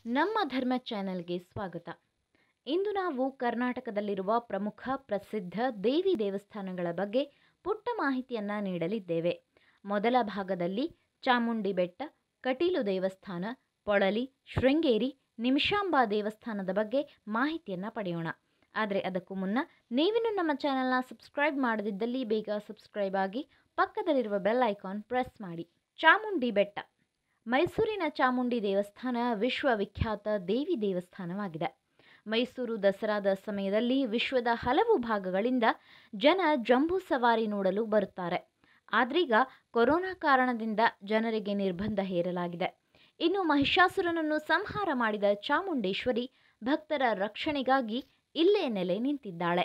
ನಮ್ಮ ಧರ್ಮ ಚಾನೆಲ್ಗೆ ಸ್ವಾಗತ ಇಂದು ನಾವು ಕರ್ನಾಟಕದಲ್ಲಿರುವ ಪ್ರಮುಖ ಪ್ರಸಿದ್ಧ ದೇವಿ ದೇವಸ್ಥಾನಗಳ ಬಗ್ಗೆ ಪುಟ್ಟ ಮಾಹಿತಿಯನ್ನು ನೀಡಲಿದ್ದೇವೆ ಮೊದಲ ಭಾಗದಲ್ಲಿ ಚಾಮುಂಡಿ ಬೆಟ್ಟ ಕಟೀಲು ದೇವಸ್ಥಾನ ಪೊಳಲಿ ಶೃಂಗೇರಿ ನಿಮಿಷಾಂಬಾ ದೇವಸ್ಥಾನದ ಬಗ್ಗೆ ಮಾಹಿತಿಯನ್ನು ಪಡೆಯೋಣ ಆದರೆ ಅದಕ್ಕೂ ಮುನ್ನ ನೀವಿನ್ನು ನಮ್ಮ ಚಾನೆಲ್ನ ಸಬ್ಸ್ಕ್ರೈಬ್ ಮಾಡದಿದ್ದಲ್ಲಿ ಬೇಗ ಸಬ್ಸ್ಕ್ರೈಬ್ ಆಗಿ ಪಕ್ಕದಲ್ಲಿರುವ ಬೆಲ್ ಐಕಾನ್ ಪ್ರೆಸ್ ಮಾಡಿ ಚಾಮುಂಡಿ ಬೆಟ್ಟ ಮೈಸೂರಿನ ಚಾಮುಂಡಿ ದೇವಸ್ಥಾನ ವಿಶ್ವವಿಖ್ಯಾತ ದೇವಿ ದೇವಸ್ಥಾನವಾಗಿದೆ ಮೈಸೂರು ದಸರಾದ ಸಮಯದಲ್ಲಿ ವಿಶ್ವದ ಹಲವು ಭಾಗಗಳಿಂದ ಜನ ಜಂಬೂ ಸವಾರಿ ನೋಡಲು ಬರುತ್ತಾರೆ ಆದ್ರೀಗ ಕೊರೋನಾ ಕಾರಣದಿಂದ ಜನರಿಗೆ ನಿರ್ಬಂಧ ಹೇರಲಾಗಿದೆ ಇನ್ನು ಮಹಿಷಾಸುರನನ್ನು ಸಂಹಾರ ಮಾಡಿದ ಚಾಮುಂಡೇಶ್ವರಿ ಭಕ್ತರ ರಕ್ಷಣೆಗಾಗಿ ಇಲ್ಲೇ ನೆಲೆ ನಿಂತಿದ್ದಾಳೆ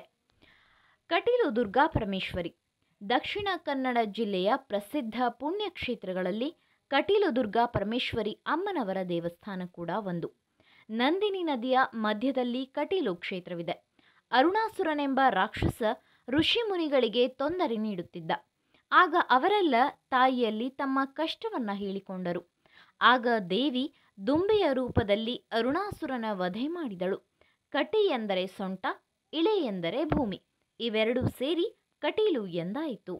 ಕಟೀಲು ದುರ್ಗಾ ಪರಮೇಶ್ವರಿ ದಕ್ಷಿಣ ಕನ್ನಡ ಜಿಲ್ಲೆಯ ಪ್ರಸಿದ್ಧ ಪುಣ್ಯಕ್ಷೇತ್ರಗಳಲ್ಲಿ ಕಟೀಲು ದುರ್ಗಾ ಪರಮೇಶ್ವರಿ ಅಮ್ಮನವರ ದೇವಸ್ಥಾನ ಕೂಡ ಒಂದು ನಂದಿನಿ ನದಿಯ ಮಧ್ಯದಲ್ಲಿ ಕಟೀಲು ಕ್ಷೇತ್ರವಿದೆ ಅರುಣಾಸುರನೆಂಬ ರಾಕ್ಷಸ ಋಷಿಮುನಿಗಳಿಗೆ ತೊಂದರೆ ನೀಡುತ್ತಿದ್ದ ಆಗ ಅವರೆಲ್ಲ ತಾಯಿಯಲ್ಲಿ ತಮ್ಮ ಕಷ್ಟವನ್ನ ಹೇಳಿಕೊಂಡರು ಆಗ ದೇವಿ ದುಂಬೆಯ ರೂಪದಲ್ಲಿ ಅರುಣಾಸುರನ ವಧೆ ಮಾಡಿದಳು ಕಟಿ ಎಂದರೆ ಸೊಂಟ ಇಳೆ ಎಂದರೆ ಭೂಮಿ ಇವೆರಡೂ ಸೇರಿ ಕಟೀಲು ಎಂದಾಯಿತು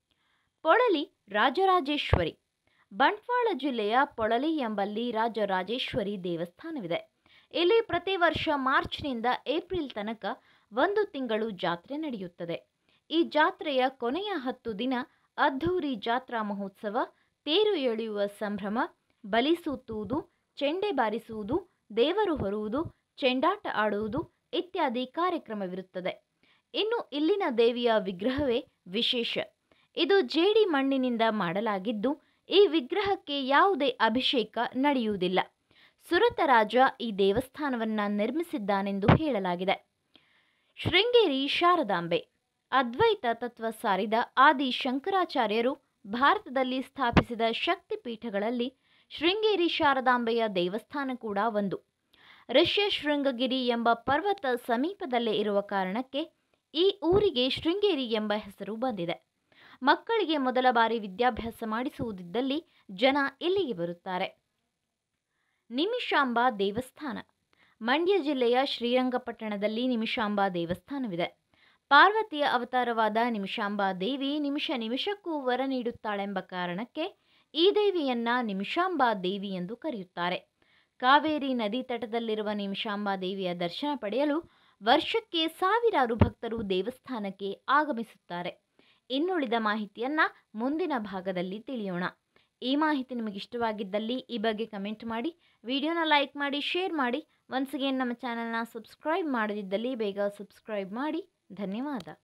ಪೊಳಲಿ ರಾಜರಾಜೇಶ್ವರಿ ಬಂಟ್ವಾಳ ಜಿಲ್ಲೆಯ ಪೊಳಲಿ ಎಂಬಲ್ಲಿ ರಾಜರಾಜೇಶ್ವರಿ ದೇವಸ್ಥಾನವಿದೆ ಇಲ್ಲಿ ಪ್ರತಿ ವರ್ಷ ಮಾರ್ಚ್ನಿಂದ ಏಪ್ರಿಲ್ ತನಕ ಒಂದು ತಿಂಗಳು ಜಾತ್ರೆ ನಡೆಯುತ್ತದೆ ಈ ಜಾತ್ರೆಯ ಕೊನೆಯ ಹತ್ತು ದಿನ ಅದ್ಧೂರಿ ಜಾತ್ರಾ ಮಹೋತ್ಸವ ತೇರು ಎಳೆಯುವ ಸಂಭ್ರಮ ಬಲಿ ಸೂತುವುದು ಚೆಂಡೆ ಬಾರಿಸುವುದು ದೇವರು ಹೊರುವುದು ಚೆಂಡಾಟ ಆಡುವುದು ಇತ್ಯಾದಿ ಕಾರ್ಯಕ್ರಮವಿರುತ್ತದೆ ಇನ್ನು ಇಲ್ಲಿನ ದೇವಿಯ ವಿಗ್ರಹವೇ ವಿಶೇಷ ಇದು ಜೇಡಿ ಮಣ್ಣಿನಿಂದ ಮಾಡಲಾಗಿದ್ದು ಈ ವಿಗ್ರಹಕ್ಕೆ ಯಾವುದೇ ಅಭಿಷೇಕ ನಡೆಯುವುದಿಲ್ಲ ಸುರತರಾಜ ಈ ದೇವಸ್ಥಾನವನ್ನ ನಿರ್ಮಿಸಿದ್ದಾನೆಂದು ಹೇಳಲಾಗಿದೆ ಶೃಂಗೇರಿ ಶಾರದಾಂಬೆ ಅದ್ವೈತ ತತ್ವ ಸಾರಿದ ಆದಿ ಶಂಕರಾಚಾರ್ಯರು ಭಾರತದಲ್ಲಿ ಸ್ಥಾಪಿಸಿದ ಶಕ್ತಿ ಪೀಠಗಳಲ್ಲಿ ಶೃಂಗೇರಿ ಶಾರದಾಂಬೆಯ ದೇವಸ್ಥಾನ ಕೂಡ ಒಂದು ಋಷ್ಯ ಶೃಂಗಗಿರಿ ಎಂಬ ಪರ್ವತ ಸಮೀಪದಲ್ಲೇ ಇರುವ ಕಾರಣಕ್ಕೆ ಈ ಊರಿಗೆ ಶೃಂಗೇರಿ ಎಂಬ ಹೆಸರು ಬಂದಿದೆ ಮಕ್ಕಳಿಗೆ ಮೊದಲ ಬಾರಿ ವಿದ್ಯಾಭ್ಯಾಸ ಮಾಡಿಸುವುದಿದ್ದಲ್ಲಿ ಜನ ಇಲ್ಲಿಗೆ ಬರುತ್ತಾರೆ ನಿಮಿಷಾಂಬಾ ದೇವಸ್ಥಾನ ಮಂಡ್ಯ ಜಿಲ್ಲೆಯ ಶ್ರೀರಂಗಪಟ್ಟಣದಲ್ಲಿ ನಿಮಿಷಾಂಬಾ ದೇವಸ್ಥಾನವಿದೆ ಪಾರ್ವತಿಯ ಅವತಾರವಾದ ನಿಮಿಷಾಂಬಾ ದೇವಿ ನಿಮಿಷ ನಿಮಿಷಕ್ಕೂ ವರ ನೀಡುತ್ತಾಳೆಂಬ ಕಾರಣಕ್ಕೆ ಈ ದೇವಿಯನ್ನ ನಿಮಿಷಾಂಬಾ ದೇವಿ ಎಂದು ಕರೆಯುತ್ತಾರೆ ಕಾವೇರಿ ನದಿ ತಟದಲ್ಲಿರುವ ನಿಮಿಷಾಂಬಾ ದೇವಿಯ ದರ್ಶನ ಪಡೆಯಲು ವರ್ಷಕ್ಕೆ ಸಾವಿರಾರು ಭಕ್ತರು ದೇವಸ್ಥಾನಕ್ಕೆ ಆಗಮಿಸುತ್ತಾರೆ ಇನ್ನುಳಿದ ಮಾಹಿತಿಯನ್ನ ಮುಂದಿನ ಭಾಗದಲ್ಲಿ ತಿಳಿಯೋಣ ಈ ಮಾಹಿತಿ ನಿಮಗೆ ಇಷ್ಟವಾಗಿದ್ದಲ್ಲಿ ಈ ಬಗ್ಗೆ ಕಮೆಂಟ್ ಮಾಡಿ ವಿಡಿಯೋನ ಲೈಕ್ ಮಾಡಿ ಶೇರ್ ಮಾಡಿ ಒನ್ಸ್ ಅಗೇನ್ ನಮ್ಮ ಚಾನಲ್ನ ಸಬ್ಸ್ಕ್ರೈಬ್ ಮಾಡದಿದ್ದಲ್ಲಿ ಬೇಗ ಸಬ್ಸ್ಕ್ರೈಬ್ ಮಾಡಿ ಧನ್ಯವಾದ